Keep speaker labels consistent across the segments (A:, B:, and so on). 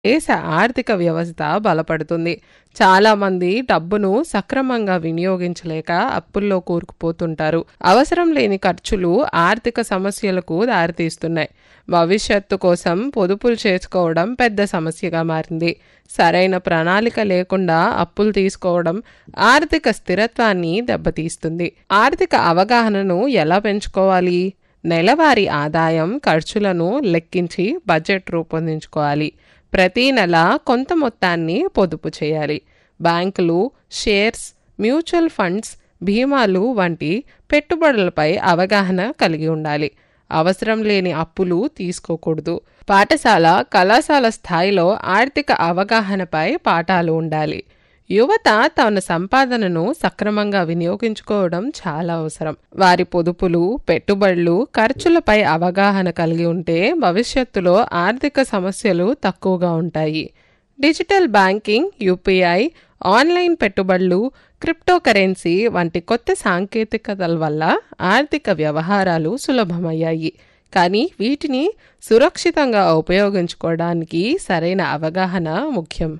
A: దేశ ఆర్థిక వ్యవస్థ బలపడుతుంది చాలామంది డబ్బును సక్రమంగా వినియోగించలేక అప్పుల్లో కూరుకుపోతుంటారు అవసరం లేని ఖర్చులు ఆర్థిక సమస్యలకు దారితీస్తున్నాయి భవిష్యత్తు కోసం పొదుపులు చేసుకోవడం పెద్ద సమస్యగా మారింది సరైన ప్రణాళిక లేకుండా అప్పులు తీసుకోవడం ఆర్థిక స్థిరత్వాన్ని దెబ్బతీస్తుంది ఆర్థిక అవగాహనను ఎలా పెంచుకోవాలి నెలవారీ ఆదాయం ఖర్చులను లెక్కించి బడ్జెట్ రూపొందించుకోవాలి ప్రతి నెల కొంత మొత్తాన్ని పొదుపు చేయాలి బ్యాంకులు షేర్స్ మ్యూచువల్ ఫండ్స్ బీమాలు వంటి పెట్టుబడులపై అవగాహన కలిగి ఉండాలి అవసరం లేని అప్పులు తీసుకోకూడదు పాఠశాల కళాశాల స్థాయిలో ఆర్థిక అవగాహనపై పాఠాలు ఉండాలి యువత తన సంపాదనను సక్రమంగా వినియోగించుకోవడం చాలా అవసరం వారి పొదుపులు పెట్టుబడులు ఖర్చులపై అవగాహన కలిగి ఉంటే భవిష్యత్తులో ఆర్థిక సమస్యలు తక్కువగా ఉంటాయి డిజిటల్ బ్యాంకింగ్ యూపీఐ ఆన్లైన్ పెట్టుబడులు క్రిప్టోకరెన్సీ వంటి కొత్త సాంకేతికతల వల్ల ఆర్థిక వ్యవహారాలు సులభమయ్యాయి కానీ వీటిని సురక్షితంగా ఉపయోగించుకోవడానికి సరైన అవగాహన ముఖ్యం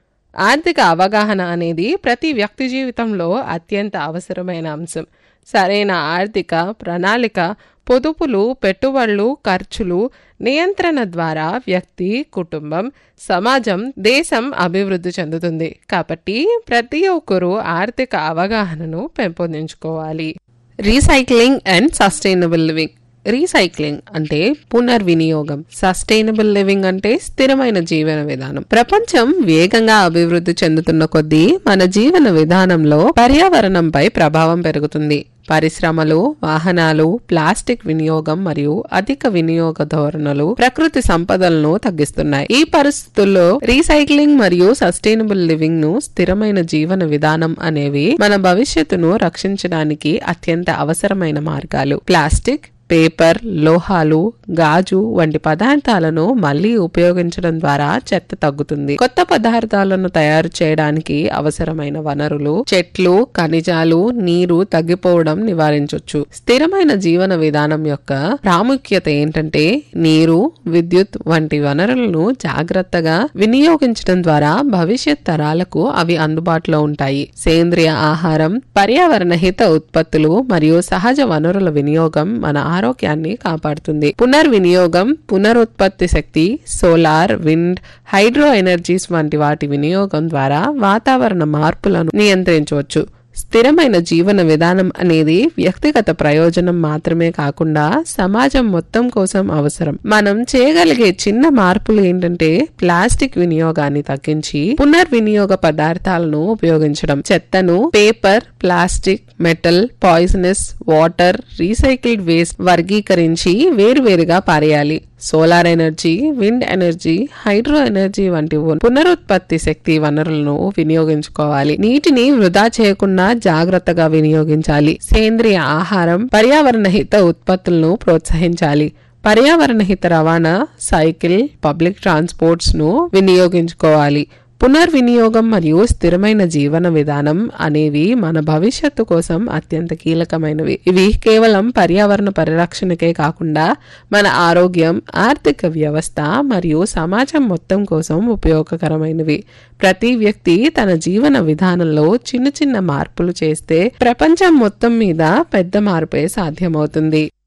A: ఆర్థిక అవగాహన అనేది ప్రతి వ్యక్తి జీవితంలో అత్యంత అవసరమైన అంశం సరైన ఆర్థిక ప్రణాళిక పొదుపులు పెట్టుబడులు ఖర్చులు నియంత్రణ ద్వారా వ్యక్తి కుటుంబం సమాజం దేశం అభివృద్ధి చెందుతుంది కాబట్టి ప్రతి ఒక్కరూ ఆర్థిక అవగాహనను పెంపొందించుకోవాలి recycling and sustainable living recycling అంటే పునర్వినియోగం సస్టైనబుల్ లివింగ్ అంటే స్థిరమైన జీవన విధానం ప్రపంచం వేగంగా అభివృద్ధి చెందుతున్న కొద్దీ మన జీవన విధానంలో పర్యావరణంపై ప్రభావం పెరుగుతుంది పరిశ్రమలు వాహనాలు ప్లాస్టిక్ వినియోగం మరియు అధిక వినియోగ ధోరణులు ప్రకృతి సంపదలను తగ్గిస్తున్నాయి ఈ పరిస్థితుల్లో రీసైక్లింగ్ మరియు సస్టైనబుల్ లివింగ్ ను స్థిరమైన జీవన విధానం అనేవి మన భవిష్యత్తును రక్షించడానికి అత్యంత అవసరమైన మార్గాలు ప్లాస్టిక్ పేపర్ లోహాలు గాజు వంటి పదార్థాలను మళ్లీ ఉపయోగించడం ద్వారా చెత్త తగ్గుతుంది కొత్త పదార్థాలను తయారు చేయడానికి అవసరమైన వనరులు చెట్లు ఖనిజాలు నీరు తగ్గిపోవడం నివారించవచ్చు స్థిరమైన జీవన విధానం యొక్క ప్రాముఖ్యత ఏంటంటే నీరు విద్యుత్ వంటి వనరులను జాగ్రత్తగా వినియోగించడం ద్వారా భవిష్యత్ తరాలకు అవి అందుబాటులో ఉంటాయి సేంద్రియ ఆహారం పర్యావరణ హిత ఉత్పత్తులు మరియు సహజ వనరుల వినియోగం మన ఆరోగ్యాన్ని కాపాడుతుంది పునర్వినియోగం పునరుత్పత్తి శక్తి సోలార్ విండ్ హైడ్రో ఎనర్జీస్ వంటి వాటి వినియోగం ద్వారా వాతావరణ మార్పులను నియంత్రించవచ్చు స్థిరమైన జీవన విధానం అనేది వ్యక్తిగత ప్రయోజనం మాత్రమే కాకుండా సమాజం మొత్తం కోసం అవసరం మనం చేయగలిగే చిన్న మార్పులు ఏంటంటే ప్లాస్టిక్ వినియోగాన్ని తగ్గించి పునర్వినియోగ పదార్థాలను ఉపయోగించడం చెత్తను paper plastic metal poisonous water recycled waste వర్గీకరించి వేరువేరుగా పారేయాలి solar energy wind energy hydro energy వంటి పునరుత్పత్తి శక్తి వనరులను వినియోగించుకోవాలి నీటిని వృధా చేయకుండా జాగ్రత్తగా వినియోగించాలి సేంద్రియ ఆహారం పర్యావరణ హిత ఉత్పత్తులను ప్రోత్సహించాలి పర్యావరణ హిత రవాణా సైకిల్ పబ్లిక్ ట్రాన్స్పోర్ట్స్ ను వినియోగించుకోవాలి పునర్వినియోగం మరియు స్థిరమైన జీవన విధానం అనేవి మన భవిష్యత్తు కోసం అత్యంత కీలకమైనవి ఇవి కేవలం పర్యావరణ పరిరక్షణకే కాకుండా మన ఆరోగ్యం ఆర్థిక వ్యవస్థ మరియు సమాజం మొత్తం కోసం ఉపయోగకరమైనవి ప్రతి వ్యక్తి తన జీవన విధానంలో చిన్న చిన్న మార్పులు చేస్తే ప్రపంచం మొత్తం మీద పెద్ద మార్పే సాధ్యమవుతుంది